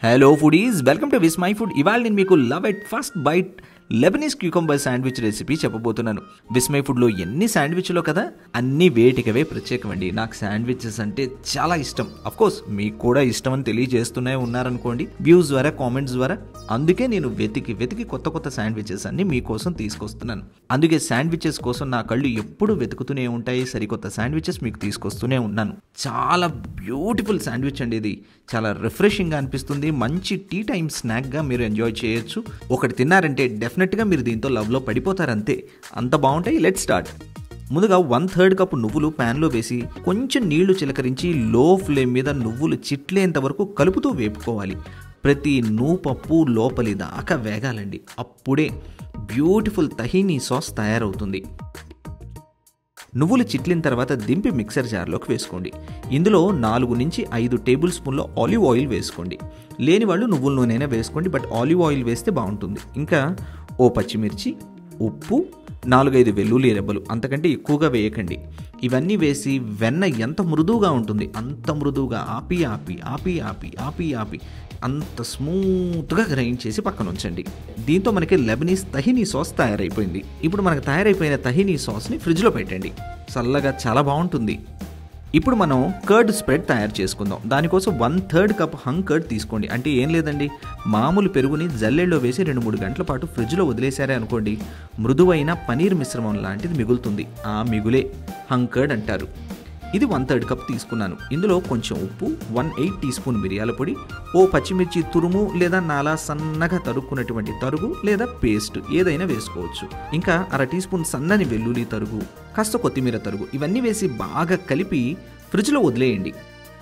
hello foodies welcome to Vismai food ఇవాళ నేను మీకు love at first bite Lebanese cucumber sandwich recipe చెప్పబోతున్నాను విస్మై ఫుడ్లో ఎన్ని శాండ్విచ్లో కదా అన్ని వేటికవే ప్రత్యేకమండి నాకు శాండ్విచెస్ అంటే చాలా ఇష్టం అఫ్ కోర్స్ మీకు కూడా ఇష్టం అని తెలియజేస్తూనే ఉన్నారనుకోండి వ్యూస్ ద్వారా కామెంట్స్ ద్వారా అందుకే నేను వెతికి వెతికి కొత్త కొత్త శాండ్విచెస్ అన్ని మీకోసం తీసుకొస్తున్నాను అందుకే శాండ్విచెస్ కోసం నా కళ్ళు ఎప్పుడు వెతుకుతూనే ఉంటాయి సరికొత్త శాండ్విచెస్ మీకు తీసుకొస్తూనే ఉన్నాను చాలా బ్యూటిఫుల్ శాండ్విచ్ అండి ఇది చాలా రిఫ్రెషింగ్గా అనిపిస్తుంది మంచి టీ టైం స్నాక్గా మీరు ఎంజాయ్ చేయొచ్చు ఒకటి తిన్నారంటే డెఫినెట్గా మీరు దీంతో లవ్లో పడిపోతారు అంతే అంత బాగుంటాయి లెట్ స్టార్ట్ ముందుగా వన్ థర్డ్ కప్ నువ్వులు ప్యాన్లో వేసి కొంచెం నీళ్లు చిలకరించి లో ఫ్లేమ్ మీద నువ్వులు చిట్లేంత వరకు కలుపుతూ వేపుకోవాలి ప్రతి నూపప్పు లోపలి దాకా వేగాలండి అప్పుడే బ్యూటిఫుల్ తహీనీ సాస్ తయారవుతుంది నువ్వులు చిట్లిన తర్వాత దింపి మిక్సర్ జార్లోకి వేసుకోండి ఇందులో నాలుగు నుంచి ఐదు టేబుల్ స్పూన్ల ఆలివ్ ఆయిల్ వేసుకోండి లేని వాళ్ళు నువ్వుల నూనెనే వేసుకోండి బట్ ఆలివ్ ఆయిల్ వేస్తే బాగుంటుంది ఇంకా ఓ పచ్చిమిర్చి ఉప్పు నాలుగైదు వెల్లుల్లి రెబ్బలు అంతకంటే ఎక్కువగా వేయకండి ఇవన్నీ వేసి వెన్న ఎంత మృదువుగా ఉంటుంది అంత మృదువుగా ఆపి ఆపి ఆపి ఆపి ఆపి ఆపి అంత స్మూత్గా గ్రైండ్ చేసి పక్కన ఉంచండి దీంతో మనకి లెబనీస్ తహినీ సాస్ తయారైపోయింది ఇప్పుడు మనకు తయారైపోయిన తహినీ సాస్ని ఫ్రిడ్జ్లో పెట్టండి చల్లగా చాలా బాగుంటుంది ఇప్పుడు మనం కర్డ్ స్ప్రెడ్ తయారు చేసుకుందాం దానికోసం one third cup hung curd తీసుకోండి అంటే ఏం లేదండి మామూలు పెరుగుని జల్లెల్లో వేసి రెండు మూడు గంటల పాటు ఫ్రిడ్జ్లో వదిలేశారే అనుకోండి మృదువైన పనీర్ మిశ్రమం లాంటిది మిగులుతుంది ఆ మిగులే హంగ్ కర్డ్ అంటారు ఇది వన్ థర్డ్ కప్ తీసుకున్నాను ఇందులో కొంచెం ఉప్పు వన్ ఎయిట్ టీ స్పూన్ మిరియాల పొడి ఓ పచ్చిమిర్చి తురుము లేదా నాలా సన్నగా తరుక్కున్నటువంటి తరుగు లేదా పేస్ట్ ఏదైనా వేసుకోవచ్చు ఇంకా అర టీ స్పూన్ సన్నని వెల్లుల్లి తరుగు కాస్త కొత్తిమీర తరుగు ఇవన్నీ వేసి బాగా కలిపి ఫ్రిడ్జ్లో వదిలేయండి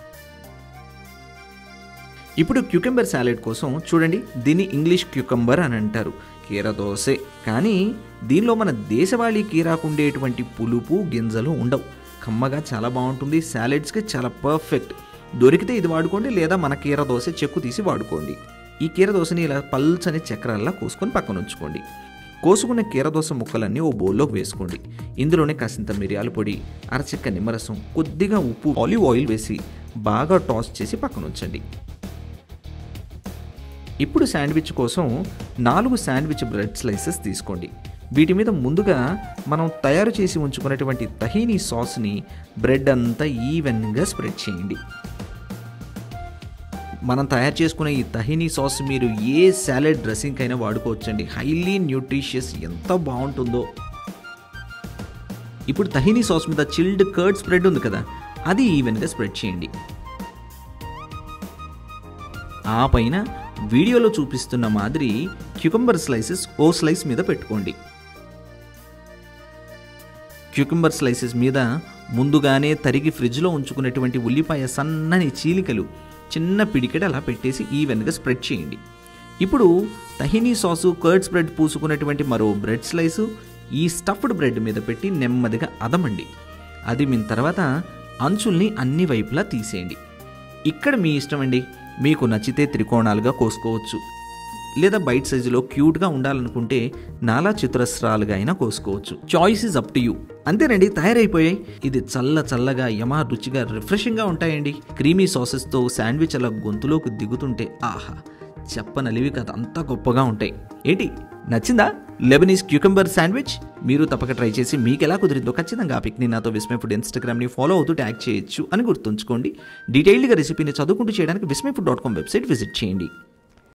ఇప్పుడు క్యూకంబర్ సాలెడ్ కోసం చూడండి దీన్ని ఇంగ్లీష్ క్యూకంబర్ అని అంటారు కీర దోసే కానీ దీనిలో మన దేశవాళీ కీరాకు ఉండేటువంటి పులుపు గింజలు ఉండవు కమ్మగా చాలా బాగుంటుంది సాలెడ్స్కి చాలా పర్ఫెక్ట్ దొరికితే ఇది వాడుకోండి లేదా మన కీర దోశ చెక్కు తీసి వాడుకోండి ఈ కీర దోశని ఇలా పల్చని చక్రాల్లా కోసుకొని పక్కన ఉంచుకోండి కోసుకున్న కీరదోస ముక్కలన్నీ ఓ బౌల్లోకి వేసుకోండి ఇందులోనే కాసింత మిరియాల పొడి అరచెక్క నిమ్మరసం కొద్దిగా ఉప్పు ఆలివ్ ఆయిల్ వేసి బాగా టాస్ చేసి పక్కన ఉంచండి ఇప్పుడు శాండ్విచ్ కోసం నాలుగు శాండ్విచ్ బ్రెడ్ స్లైసెస్ తీసుకోండి వీటి మీద ముందుగా మనం తయారు చేసి ఉంచుకున్నటువంటి తహీనీ సాస్ని బ్రెడ్ అంతా ఈవెన్గా స్ప్రెడ్ చేయండి మనం తయారు చేసుకునే ఈ తహినీ సాస్ మీరు ఏ సాలెడ్ డ్రెస్సింగ్ అయినా వాడుకోవచ్చండి హైలీ న్యూట్రిషియస్ ఎంత బాగుంటుందో ఇప్పుడు తహినీ సాస్ మీద చిల్డ్ కర్డ్ స్ప్రెడ్ ఉంది కదా అది ఈవెన్గా స్ప్రెడ్ చేయండి ఆ పైన వీడియోలో చూపిస్తున్న మాదిరి క్యూకంబర్ స్లైసెస్ ఓ స్లైస్ మీద పెట్టుకోండి క్యూకంబర్ స్లైసెస్ మీద ముందుగానే తరిగి ఫ్రిడ్జ్లో ఉంచుకున్నటువంటి ఉల్లిపాయ సన్నని చీలికలు చిన్న పిడికెడ అలా పెట్టేసి ఈవెన్గా స్ప్రెడ్ చేయండి ఇప్పుడు తహినీ సాసు కర్డ్ స్ప్రెడ్ పూసుకున్నటువంటి మరో బ్రెడ్ స్లైసు ఈ స్టఫ్డ్ బ్రెడ్ మీద పెట్టి నెమ్మదిగా అదమండి అదిమిన తర్వాత అంచుల్ని అన్ని వైపులా తీసేయండి ఇక్కడ మీ ఇష్టం అండి మీకు నచ్చితే త్రికోణాలుగా కోసుకోవచ్చు లేదా బైట్ సైజులో క్యూట్గా ఉండాలనుకుంటే నాలా చతురస్రాలుగా అయినా కోసుకోవచ్చు choice is up to you అంతేనండి తయారైపోయాయి ఇది చల్ల చల్లగా యమా రుచిగా రిఫ్రెషింగ్గా ఉంటాయండి క్రీమీ సాసెస్తో శాండ్విచ్ అలా గొంతులోకి దిగుతుంటే ఆహా చెప్పనలివి కదా అంతా గొప్పగా ఉంటాయి ఏంటి నచ్చిందా లెబనీస్ క్యూకంబర్ శాండ్విచ్ మీరు తప్పక ట్రై చేసి మీకు ఎలా కుదిరిందో ఖచ్చితంగా ఆ పిక్ని నాతో విస్మయ్ ఫుడ్ ఇన్స్టాగ్రామ్ని ఫాలో అవుతూ ట్యాగ్ చేయొచ్చు అని గుర్తుంచుకోండి డీటెయిల్డ్గా రెసిపీని చదువుకుంటూ చేయడానికి Vismai food dot com website visit చేయండి